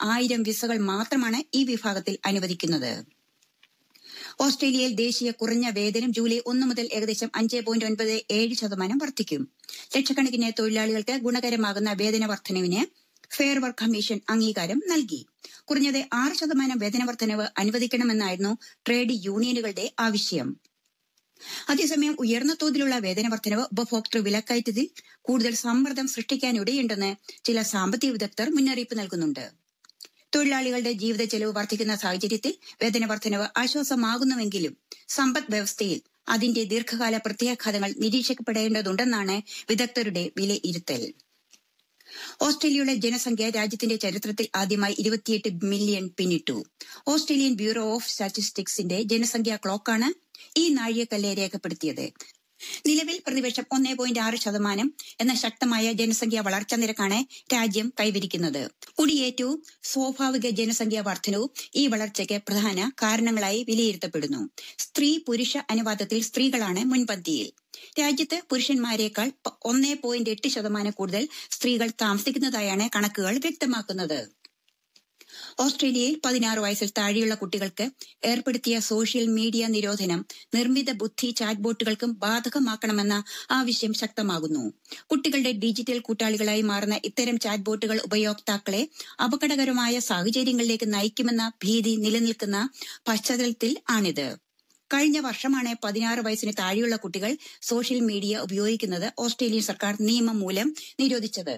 ആയിരം വിസകൾ മാത്രമാണ് ഈ വിഭാഗത്തിൽ അനുവദിക്കുന്നത് ഓസ്ട്രേലിയയിൽ ദേശീയ കുറഞ്ഞ വേതനം ജൂലൈ ഒന്ന് മുതൽ ഏകദേശം അഞ്ച് പോയിന്റ് ഒൻപത് ഏഴ് ശതമാനം വർദ്ധിക്കും ലക്ഷക്കണക്കിന് തൊഴിലാളികൾക്ക് ഗുണകരമാകുന്ന വേതന വർധനവിന് ഫെയർ വർക്ക് കമ്മീഷൻ അംഗീകാരം നൽകി കുറഞ്ഞത് ആറ് ശതമാനം വേതന വർധനവ് അനുവദിക്കണമെന്നായിരുന്നു ട്രേഡ് യൂണിയനുകളുടെ ആവശ്യം അതേസമയം ഉയർന്ന തോതിലുള്ള വേതന വർധനവ് ഉപഭോക്തൃ വിലക്കയറ്റത്തിൽ കൂടുതൽ സമ്മർദ്ദം സൃഷ്ടിക്കാനിടയുണ്ടെന്ന് ചില സാമ്പത്തിക വിദഗ്ധർ മുന്നറിയിപ്പ് നൽകുന്നുണ്ട് തൊഴിലാളികളുടെ ജീവിത ചെലവ് വർദ്ധിക്കുന്ന സാഹചര്യത്തിൽ വേതന വർധനവ് ആശ്വാസമാകുന്നുവെങ്കിലും സമ്പദ് വ്യവസ്ഥയിൽ അതിന്റെ ദീർഘകാല പ്രത്യാഘാതങ്ങൾ നിരീക്ഷിക്കപ്പെടേണ്ടതുണ്ടെന്നാണ് വിദഗ്ധരുടെ വിലയിരുത്തൽ ഓസ്ട്രേലിയയുടെ ജനസംഖ്യ രാജ്യത്തിന്റെ ചരിത്രത്തിൽ ആദ്യമായി ഇരുപത്തിയെട്ട് മില്യൺ പിന്നിട്ടു ഓസ്ട്രേലിയൻ ബ്യൂറോ ഓഫ് സ്റ്റാറ്റിസ്റ്റിക്സിന്റെ ജനസംഖ്യാ ക്ലോക്കാണ് ഈ നാഴികക്കല്ല് രേഖപ്പെടുത്തിയത് നിലവിൽ പ്രതിവർഷം ഒന്നേ പോയിന്റ് ആറ് ശതമാനം എന്ന ശക്തമായ ജനസംഖ്യാ വളർച്ചാ നിരക്കാണ് രാജ്യം കൈവരിക്കുന്നത് കുടിയേറ്റവും സ്വാഭാവിക ജനസംഖ്യാ വർധനവും ഈ വളർച്ചയ്ക്ക് പ്രധാന കാരണങ്ങളായി വിലയിരുത്തപ്പെടുന്നു സ്ത്രീ പുരുഷ അനുപാതത്തിൽ സ്ത്രീകളാണ് മുൻപന്തിയിൽ രാജ്യത്ത് പുരുഷന്മാരെക്കാൾ ഒന്നേ പോയിന്റ് എട്ട് ശതമാനം കൂടുതൽ സ്ത്രീകൾ താമസിക്കുന്നതായാണ് കണക്കുകൾ വ്യക്തമാക്കുന്നത് ഓസ്ട്രേലിയയിൽ പതിനാറ് വയസ്സിൽ താഴെയുള്ള കുട്ടികൾക്ക് ഏർപ്പെടുത്തിയ സോഷ്യൽ മീഡിയ നിരോധനം നിർമ്മിത ബുദ്ധി ചാറ്റ് ബോട്ടുകൾക്കും ബാധകമാക്കണമെന്ന ആവശ്യം ശക്തമാകുന്നു കുട്ടികളുടെ ഡിജിറ്റൽ കൂട്ടാളികളായി മാറുന്ന ഇത്തരം ചാറ്റ് ബോട്ടുകൾ ഉപയോക്താക്കളെ അപകടകരമായ സാഹചര്യങ്ങളിലേക്ക് നയിക്കുമെന്ന ഭീതി നിലനിൽക്കുന്ന പശ്ചാത്തലത്തിൽ ആണിത് കഴിഞ്ഞ വർഷമാണ് പതിനാറ് വയസ്സിന് താഴെയുള്ള കുട്ടികൾ സോഷ്യൽ മീഡിയ ഉപയോഗിക്കുന്നത് ഓസ്ട്രേലിയൻ സർക്കാർ നിയമം മൂലം നിരോധിച്ചത്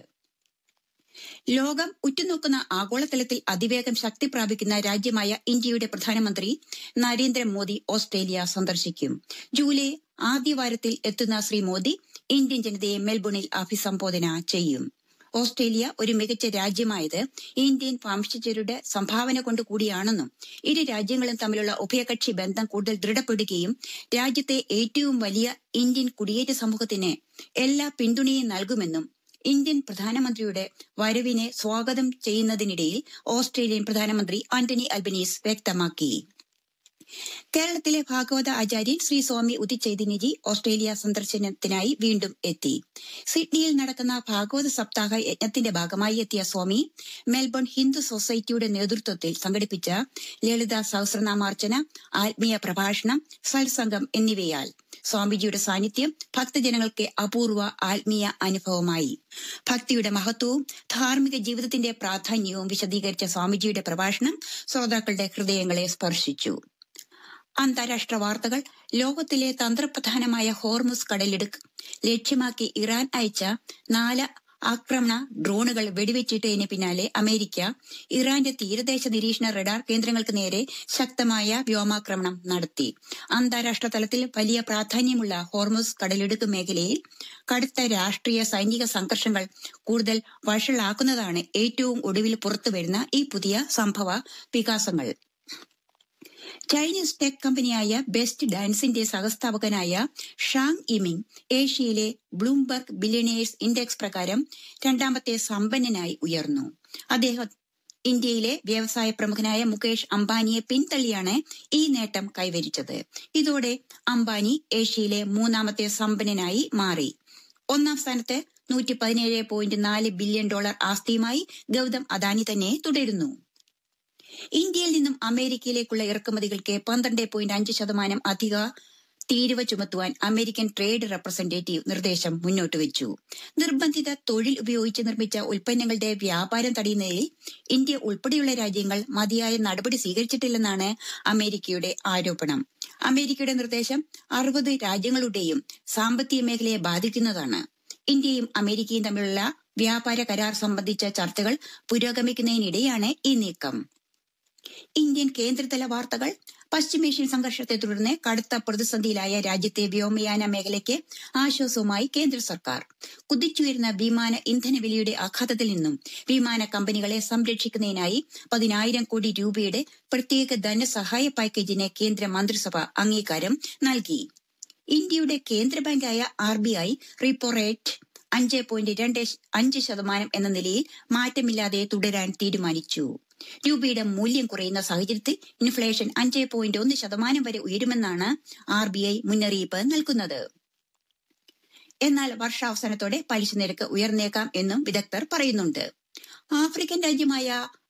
ലോകം ഉറ്റുനോക്കുന്ന ആഗോളതലത്തിൽ അതിവേഗം ശക്തി പ്രാപിക്കുന്ന രാജ്യമായ ഇന്ത്യയുടെ പ്രധാനമന്ത്രി നരേന്ദ്രമോദി ഓസ്ട്രേലിയ സന്ദർശിക്കും ജൂലൈ ആദ്യവാരത്തിൽ എത്തുന്ന ശ്രീ മോദി ഇന്ത്യൻ ജനതയെ മെൽബണിൽ അഭിസംബോധന ചെയ്യും ഓസ്ട്രേലിയ ഒരു മികച്ച രാജ്യമായത് ഇന്ത്യൻ വംശജരുടെ സംഭാവന കൊണ്ട് കൂടിയാണെന്നും ഇരു രാജ്യങ്ങളും തമ്മിലുള്ള ഉഭയകക്ഷി ബന്ധം കൂടുതൽ ദൃഢപ്പെടുകയും രാജ്യത്തെ ഏറ്റവും വലിയ ഇന്ത്യൻ കുടിയേറ്റ സമൂഹത്തിന് എല്ലാ പിന്തുണയും നൽകുമെന്നും ഇന്ത്യൻ പ്രധാനമന്ത്രിയുടെ വരവിനെ സ്വാഗതം ചെയ്യുന്നതിനിടയിൽ ഓസ്ട്രേലിയൻ പ്രധാനമന്ത്രി ആന്റണി അൽബനീസ് വ്യക്തമാക്കി കേരളത്തിലെ ഭാഗവത ആചാര്യൻ ശ്രീ സ്വാമി ഉദിച്ചൈതന്യജി ഓസ്ട്രേലിയ സന്ദർശനത്തിനായി വീണ്ടും എത്തി സിഡ്നിയിൽ നടക്കുന്ന ഭാഗവത സപ്താഹ യജ്ഞത്തിന്റെ ഭാഗമായി എത്തിയ സ്വാമി മെൽബൺ ഹിന്ദു സൊസൈറ്റിയുടെ നേതൃത്വത്തിൽ സംഘടിപ്പിച്ച ലളിത സഹസ്രനാമാർച്ചന ആത്മീയ പ്രഭാഷണം സത്സംഗം എന്നിവയാൽ സ്വാമിജിയുടെ സാന്നിധ്യം ഭക്തജനങ്ങൾക്ക് അപൂർവ ആത്മീയ അനുഭവമായി ഭക്തിയുടെ മഹത്വവും ധാർമ്മിക ജീവിതത്തിന്റെ പ്രാധാന്യവും വിശദീകരിച്ച സ്വാമിജിയുടെ പ്രഭാഷണം ശ്രോതാക്കളുടെ ഹൃദയങ്ങളെ സ്പർശിച്ചു അന്താരാഷ്ട്ര വാർത്തകൾ ലോകത്തിലെ തന്ത്രപ്രധാനമായ ഹോർമുസ് കടലിടുക്ക് ലക്ഷ്യമാക്കി ഇറാൻ അയച്ച നാല് ആക്രമണ ഡ്രോണുകൾ വെടിവെച്ചിട്ടതിന് പിന്നാലെ അമേരിക്ക ഇറാന്റെ തീരദേശ നിരീക്ഷണ റഡാർ കേന്ദ്രങ്ങൾക്ക് നേരെ ശക്തമായ വ്യോമാക്രമണം നടത്തി അന്താരാഷ്ട്ര തലത്തിൽ വലിയ പ്രാധാന്യമുള്ള ഹോർമുസ് കടലിടുക്ക് മേഖലയിൽ കടുത്ത രാഷ്ട്രീയ സൈനിക സംഘർഷങ്ങൾ കൂടുതൽ വഷളാക്കുന്നതാണ് ഏറ്റവും ഒടുവിൽ പുറത്തുവരുന്ന ഈ പുതിയ സംഭവ വികാസങ്ങൾ ചൈനീസ് ടെക് കമ്പനിയായ ബെസ്റ്റ് ഡാൻസിന്റെ സഹസ്ഥാപകനായ ഷാങ് ഇമിങ് ഏഷ്യയിലെ ബ്ലൂംബർഗ് ബില്യണേഴ്സ് ഇൻഡെക്സ് പ്രകാരം രണ്ടാമത്തെ സമ്പന്നനായി ഉയർന്നു അദ്ദേഹം ഇന്ത്യയിലെ വ്യവസായ പ്രമുഖനായ മുകേഷ് അംബാനിയെ പിന്തള്ളിയാണ് ഈ നേട്ടം കൈവരിച്ചത് ഇതോടെ അംബാനി ഏഷ്യയിലെ മൂന്നാമത്തെ സമ്പന്നനായി മാറി ഒന്നാം സ്ഥാനത്ത് നൂറ്റി പതിനേഴ് പോയിന്റ് നാല് ബില്യൺ ഡോളർ ആസ്തിയുമായി ഗൗതം അദാനി തന്നെ തുടരുന്നു ഇന്ത്യയിൽ നിന്നും അമേരിക്കയിലേക്കുള്ള ഇറക്കുമതികൾക്ക് പന്ത്രണ്ട് പോയിന്റ് അഞ്ച് ശതമാനം അധിക തീരുവ ചുമത്തുവാൻ അമേരിക്കൻ ട്രേഡ് റെപ്രസെന്റേറ്റീവ് നിർദ്ദേശം മുന്നോട്ട് വെച്ചു നിർബന്ധിത തൊഴിൽ ഉപയോഗിച്ച് നിർമ്മിച്ച ഉൽപ്പന്നങ്ങളുടെ വ്യാപാരം തടയുന്നതിൽ ഇന്ത്യ ഉൾപ്പെടെയുള്ള രാജ്യങ്ങൾ മതിയായ നടപടി സ്വീകരിച്ചിട്ടില്ലെന്നാണ് അമേരിക്കയുടെ ആരോപണം അമേരിക്കയുടെ നിർദ്ദേശം അറുപത് രാജ്യങ്ങളുടെയും സാമ്പത്തിക മേഖലയെ ബാധിക്കുന്നതാണ് ഇന്ത്യയും അമേരിക്കയും തമ്മിലുള്ള വ്യാപാര കരാർ സംബന്ധിച്ച ചർച്ചകൾ പുരോഗമിക്കുന്നതിനിടെയാണ് ഈ നീക്കം ഇന്ത്യൻ കേന്ദ്രതല വാർത്തകൾ പശ്ചിമേഷ്യൻ സംഘർഷത്തെ തുടർന്ന് കടുത്ത പ്രതിസന്ധിയിലായ രാജ്യത്തെ വ്യോമയാന മേഖലയ്ക്ക് ആശ്വാസവുമായി കേന്ദ്ര സർക്കാർ കുതിച്ചുയരുന്ന വിമാന ഇന്ധന വിലയുടെ ആഘാതത്തിൽ നിന്നും വിമാന കമ്പനികളെ സംരക്ഷിക്കുന്നതിനായി പതിനായിരം കോടി രൂപയുടെ പ്രത്യേക ധനസഹായ പാക്കേജിന് കേന്ദ്ര മന്ത്രിസഭ അംഗീകാരം നൽകി ഇന്ത്യയുടെ കേന്ദ്ര ബാങ്കായ R B I repo rate അഞ്ച് പോയിന്റ് രണ്ട് അഞ്ച് ശതമാനം എന്ന നിലയിൽ മാറ്റമില്ലാതെ തുടരാൻ തീരുമാനിച്ചു രൂപയുടെ മൂല്യം കുറയുന്ന സാഹചര്യത്തിൽ ഇൻഫ്ലേഷൻ അഞ്ച് പോയിന്റ് ഒന്ന് ശതമാനം വരെ ഉയരുമെന്നാണ് ആർ ബി ഐ മുന്നറിയിപ്പ് നൽകുന്നത് എന്നാൽ വർഷാവസാനത്തോടെ പലിശ നിരക്ക് ഉയർന്നേക്കാം എന്നും വിദഗ്ധർ പറയുന്നുണ്ട് ആഫ്രിക്കൻ രാജ്യമായ